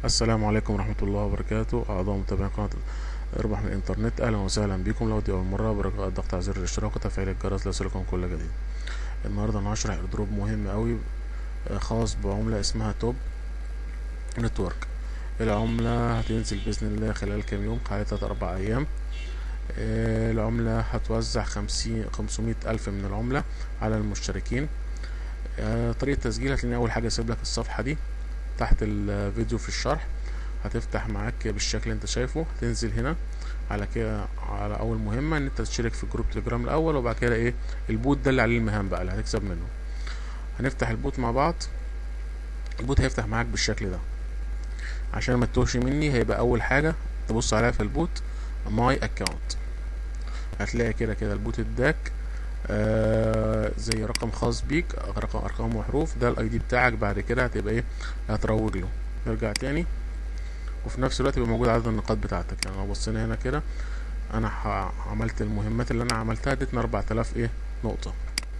السلام عليكم ورحمة الله وبركاته أعضاء متابعين قناة اربح من الإنترنت أهلا وسهلا بكم لو دي أول مرة برجاء الضغط على زر الاشتراك وتفعيل الجرس ليصلكم كل جديد النهاردة أنا هشرح إيردروب مهم أوي آه، خاص بعملة اسمها توب نتورك العملة هتنزل بإذن الله خلال كام يوم حوالي تلات أربع أيام آه، العملة هتوزع خمسين خمسمية ألف من العملة على المشتركين آه، طريقة تسجيل هتلاقيني أول حاجة أسيب لك الصفحة دي تحت الفيديو في الشرح هتفتح معاك بالشكل اللي انت شايفه هتنزل هنا على كده على اول مهمه ان انت تشترك في جروب تليجرام الاول وبعد كده ايه البوت ده اللي عليه المهام بقى اللي هتكسب منه هنفتح البوت مع بعض البوت هيفتح معاك بالشكل ده عشان ما تتوهش مني هيبقى اول حاجه تبص عليها في البوت ماي اكونت هتلاقي كده كده البوت اداك آه زي رقم خاص بيك رقم ارقام وحروف ده الاي دي بتاعك بعد كده هتبقى ايه هتروج له نرجع تاني وفي نفس الوقت يبقى موجود عدد النقاط بتاعتك يعني لو بصينا هنا كده انا ح- عملت المهمات اللي انا عملتها ادتنا 4000 ايه نقطة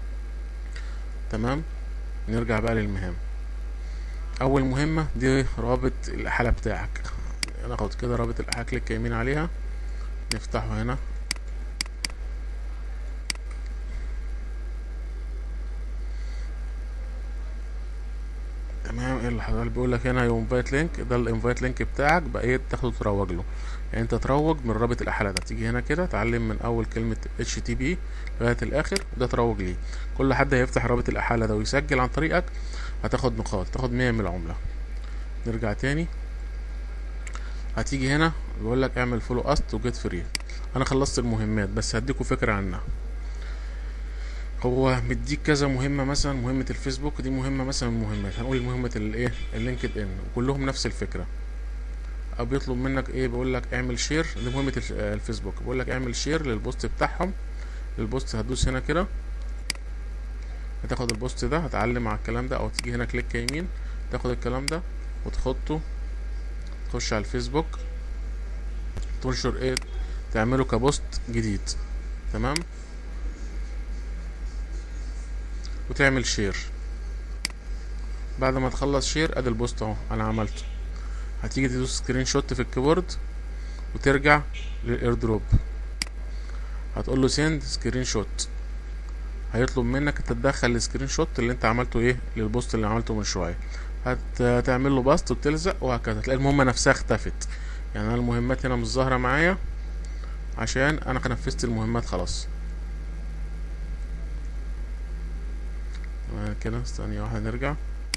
تمام نرجع بقى للمهام اول مهمة دي رابط الاحالة بتاعك ناخد كده رابط الاحالة كليك يمين عليها نفتحه هنا تمام ايه اللي حضرتك بيقول لك هنا انفايت لينك ده الانفايت لينك بتاعك بقى ايه تاخده تروج له يعني انت تروج من رابط الاحاله ده تيجي هنا كده تعلم من اول كلمه اتش تي بي لغايه الاخر وده تروج ليه كل حد هيفتح رابط الاحاله ده ويسجل عن طريقك هتاخد نقاط تاخد 100 من العمله نرجع تاني هتيجي هنا بيقول لك اعمل فولو است وجيت فري انا خلصت المهمات بس هديكوا فكره عنها هو مديك كذا مهمة مثلا مهمة الفيسبوك دي مهمة مثلا من المهمات هنقول مهمة الايه اللينكد ان وكلهم نفس الفكرة او بيطلب منك ايه بيقول لك اعمل شير دي مهمة الف- آه، الفيسبوك بيقول لك اعمل شير للبوست بتاعهم البوست هتدوس هنا كده هتاخد البوست ده هتعلم على الكلام ده او تيجي هنا كليك يمين تاخد الكلام ده وتحطه تخش على الفيسبوك تنشر ايه تعمله كبوست جديد تمام وتعمل شير بعد ما تخلص شير ادي البوست اهو انا عملته هتيجي تدوس سكرين شوت في الكيبورد وترجع للايردروب هتقول له سند سكرين شوت هيطلب منك انت تدخل السكرين شوت اللي انت عملته ايه للبوست اللي عملته من شويه هت- هتعمل له باست وتلزق وهكذا تلاقي المهمه نفسها اختفت يعني انا المهمات هنا مش ظاهره معايا عشان انا نفذت المهمات خلاص تمام كده ثانية واحدة نرجع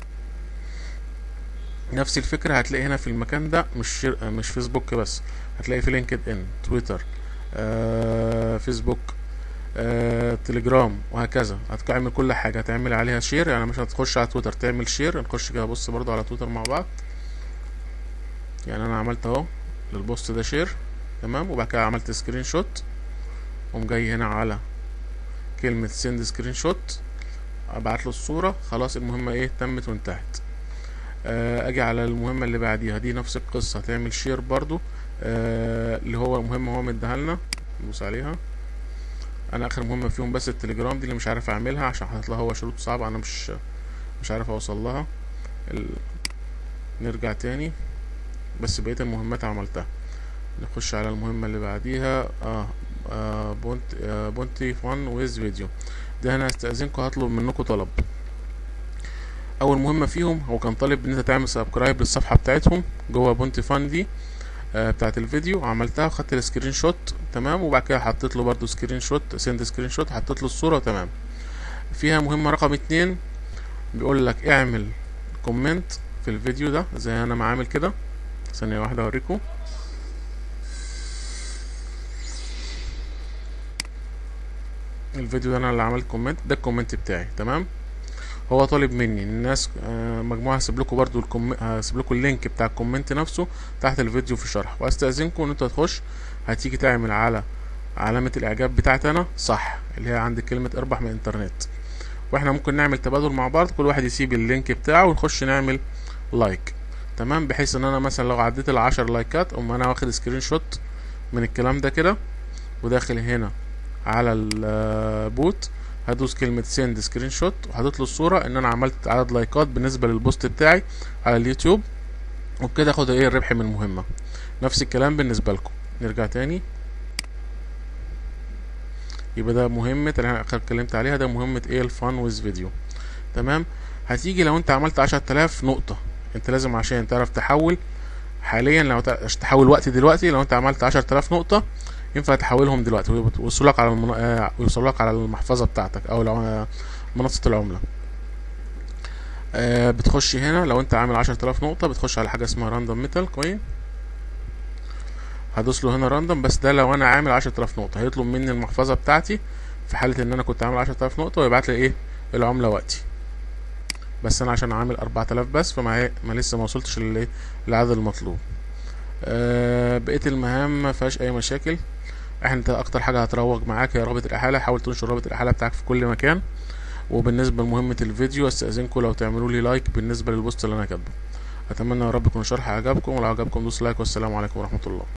نفس الفكرة هتلاقي هنا في المكان ده مش شر... مش فيسبوك بس هتلاقي في لينكد ان تويتر آه، فيسبوك آه، تليجرام وهكذا هتعمل كل حاجة هتعمل عليها شير يعني مش هتخش على تويتر تعمل شير نخش كده بص برضو على تويتر مع بعض يعني انا عملت اهو للبوست ده شير تمام وبعد كده عملت سكرين شوت قوم جاي هنا على كلمة سند سكرين شوت ابعت له الصورة خلاص المهمة ايه تمت وانتهت آه، اجي على المهمة اللي بعديها دي نفس القصة هتعمل شير برضو آه، اللي هو مهمة هو مديها لنا ندوس عليها انا اخر مهمة فيهم بس التليجرام دي اللي مش عارف اعملها عشان حاطط لها هو شروط صعبة انا مش مش عارف اوصل لها ال... نرجع تاني بس بقية المهمات عملتها نخش على المهمة اللي بعديها اه, آه بونت آه بونتي فان ويز فيديو ده انا هستأذنكم هطلب منكم طلب اول مهمه فيهم هو كان طالب ان انت تعمل سبسكرايب للصفحه بتاعتهم جوه بونتي فان دي آه بتاعت الفيديو عملتها وخدت السكرين شوت تمام وبعد كده حطيت له برضو سكرين شوت سند سكرين شوت حطيت له الصوره تمام فيها مهمه رقم اتنين بيقول لك اعمل كومنت في الفيديو ده زي انا ما عامل كده ثانيه واحده اوريكم الفيديو ده انا اللي عملت كومنت ده الكومنت بتاعي تمام هو طالب مني الناس آه، مجموعه هسيب لكم برضو الكم... هسيب لكم اللينك بتاع الكومنت نفسه تحت الفيديو في الشرح واستاذنكم ان انتوا تخش هتيجي تعمل على علامه الاعجاب بتاعتي انا صح اللي هي عند كلمه اربح من الانترنت واحنا ممكن نعمل تبادل مع بعض كل واحد يسيب اللينك بتاعه ونخش نعمل لايك تمام بحيث ان انا مثلا لو عديت العشر لايكات اقوم انا واخد سكرين شوت من الكلام ده كده وداخل هنا على البوت هدوس كلمة سند سكرين شوت وحاطط له الصورة ان انا عملت عدد لايكات بالنسبة للبوست بتاعي على اليوتيوب وبكده اخد ايه الربح من المهمة نفس الكلام بالنسبة لكم نرجع تاني يبقى ده مهمة اللي انا اتكلمت عليها ده مهمة ايه الفان ويز فيديو تمام هتيجي لو انت عملت عشرة آلاف نقطة انت لازم عشان تعرف تحول حاليا لو تحول وقت دلوقتي لو انت عملت عشرة آلاف نقطة ينفع تحولهم دلوقتي ويوصلوا لك على المن... آه ويوصلوا لك على المحفظة بتاعتك او لو منصة العملة آه بتخش هنا لو انت عامل عشرة آلاف نقطة بتخش على حاجة اسمها راندوم ميتال كوين هدوس له هنا راندوم بس ده لو انا عامل عشرة آلاف نقطة هيطلب مني المحفظة بتاعتي في حالة ان انا كنت عامل عشرة آلاف نقطة ويبعت لي ايه العملة وقتي بس انا عشان عامل اربعة آلاف بس فما ما لسه ما وصلتش للايه للعدد المطلوب آه بقية المهام ما فيهاش اي مشاكل احنا انت اكتر حاجة هتروج معاك هي رابط الاحالة حاول تنشر رابط الاحالة بتاعك في كل مكان وبالنسبة لمهمة الفيديو استأذنكم لو تعملوا لي لايك بالنسبة للبوست اللي انا كاتبه اتمنى يا رب يكون الشرح عجبكم ولو عجبكم دوس لايك والسلام عليكم ورحمة الله